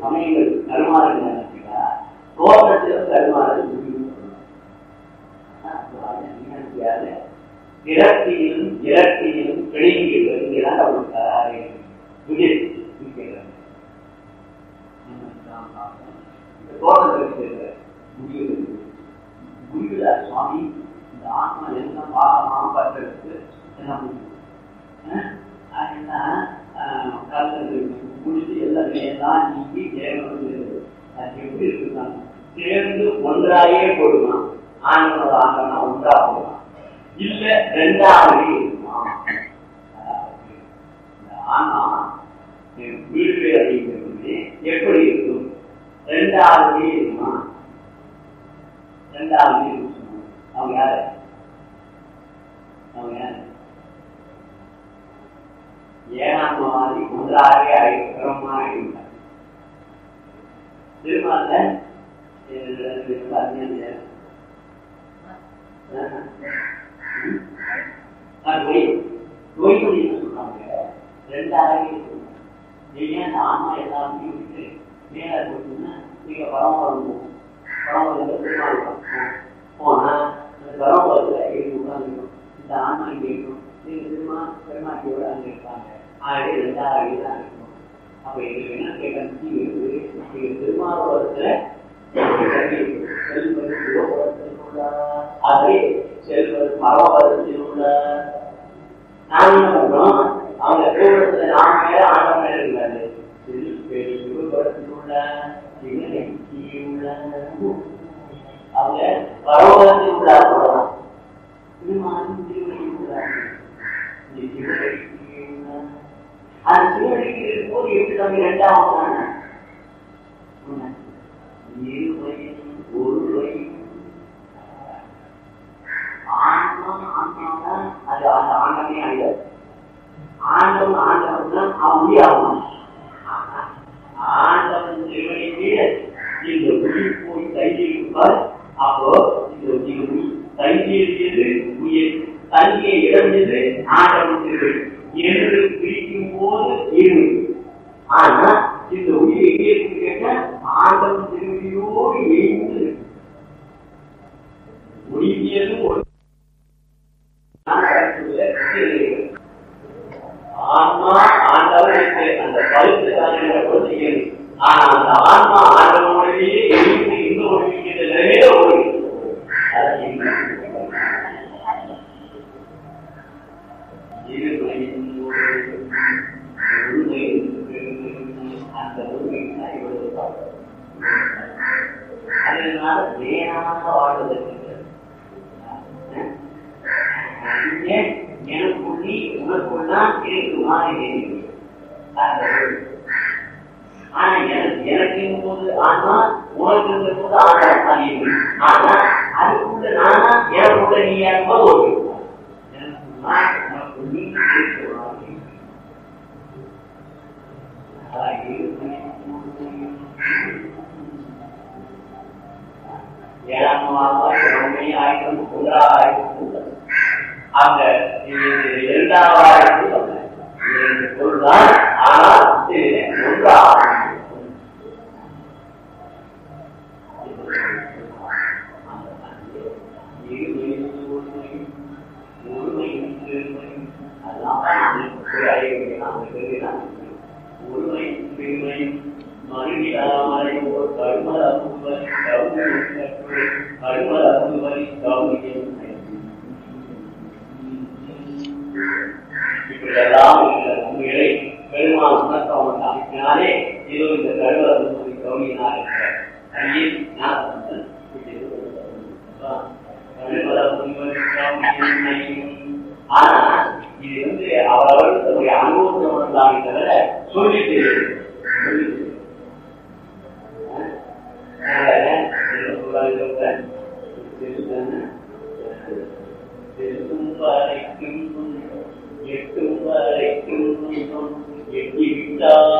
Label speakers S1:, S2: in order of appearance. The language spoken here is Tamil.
S1: சமயங்கள் கருமாறு தோற்றத்திலும் கருமாறு இறத்தியிலும் இறத்தியிலும் கிழங்கிகள் இங்கேதான் அவங்களுக்கு விஜய் இந்த தோட்டத்தில் முடிவு முடிவுல சுவாமி இந்த ஆத்மா என்ன பாகமாக பண்றதுக்கு என்ன முடியும் குடிச்சு எல்லாமே எல்லாம் நீக்கி தேவன் அது எப்படி இருக்குதான் சேர்ந்து ஒன்றாயே போடுமா ஆண்களோட ஆண்கள்னா ஒன்றா போடுமா இல்ல ரெண்டாவது இருக்குமா இந்த ஆனா வீடு அப்படிங்கிறது எப்படி இருக்கும் ரெண்டாவது இருக்குமா ரெண்டாவது இருக்கும் அவங்க யாரு அவங்க யாரு ஏழாம் மாதிரி ஒன்றாக ஐக்கிரமா இருந்தார் திருமால நோய்மொழி சொல்றாங்க ரெண்டாக நீங்க அந்த ஆன்மா எல்லாத்தையும் விட்டு மேல போட்டுன்னா நீங்க பரம்பரம் பரம்பரம் திருமால் போனா அந்த பரம்பரத்துல இருக்கு உட்காந்துருக்கும் இந்த ஆன்மா இங்க இருக்கும் நீங்க திருமா பெருமாட்டியோட அங்க இருப்பாங்க ஆகவே ரெண்டாவது தான் இருக்கும் அப்ப எங்களுக்கு என்ன கேட்க இருக்குது நீங்க திருமாவளத்துல செல்வது சிவபுரத்தில் உள்ள அதே செல்வது மரபரத்தில் உள்ள நாம என்ன பண்றோம் அவங்க சிவபுரத்துல நாம மேல ஆண்டம் மேல இருக்காது சிவபுரத்தில் உள்ள உள்ள அவங்க பரவலத்தில் உள்ள சொல்லலாம் திருமாலும் திருவடியில் உள்ளார்கள் அந்த சிவனடிக்கு இருக்கும்போது எப்படி தம்பி ரெண்டாவது ஒரு வழி ஆன்மம் ஆன்மாதான் அது அந்த ஆண்டமே அழியாது ஆண்டம் ஆண்டவன் தான் அவன் உயிராகும் ஆண்டவன் திருவடி கீழே இந்த உயிர் போய் தைரியிருப்பார் அப்போ இந்த உயிர் தங்கியிருக்கிறது உயிர் தங்கிய இடம் என்று ஆண்டவன் திருவடி என்று பிரிக்கும் போது இருமை ஆனா இந்த உயிர் எங்கே இருக்கு கேட்டா ஆண்டவன் திருவடியோடு இணைந்து முடிவியது ஒரு ஆன்மா ஆண்டவன் என்று அந்த பழுத்து தான் ஆனா அந்த ஆன்மா ஆண்டவனுடைய இணைந்து இன்னும் ஒழிக்கின்ற நிலையில ஒரு அந்த உண்மைக்கு இவ்வளவு அதனால நேராக வாழ்வதற்கு எனக்குள்ளி உனக்குள்ளா இருக்குமா ஆனா எனக்கு எனக்கு இருக்கும்போது ஆனா உனக்கு இருக்கும்போது ஆனா ஆனா அதுக்குள்ள நானா எனக்குள்ள நீ இருக்கும்போது ஒரு உனக்கு நீ ஏழாம் மாதம் ஆயிரம் ஒன்றாயிரம் அந்த இரண்டாவது இரண்டு பொருள்தான் ஆனால் ஒன்றாகும் ஒருமை பெருமை மறுவிடாமலை ஒரு கருமல அம்புவரி கவுனி கருமல அம்புவரி கவுனியம் இப்படியெல்லாம் உள்ள உண்மைகளை பெருமாள் உணர்த்தவன் அமைப்பினாலே இதோ இந்த கருமல அம்புவரி கவுனியினால் இருக்கிற அங்கே ஞாபகம் கருமல அம்புவரி கவுனியம் ஆனா இது வந்து அவரவர் தன்னுடைய அனுபவத்தை உணர்ந்தாமே தவிர சொல்லிட்டு சொல்லிட்டு செல்லும் வரைக்கும் எட்டும் வரைக்கும் எட்டிவிட்டால்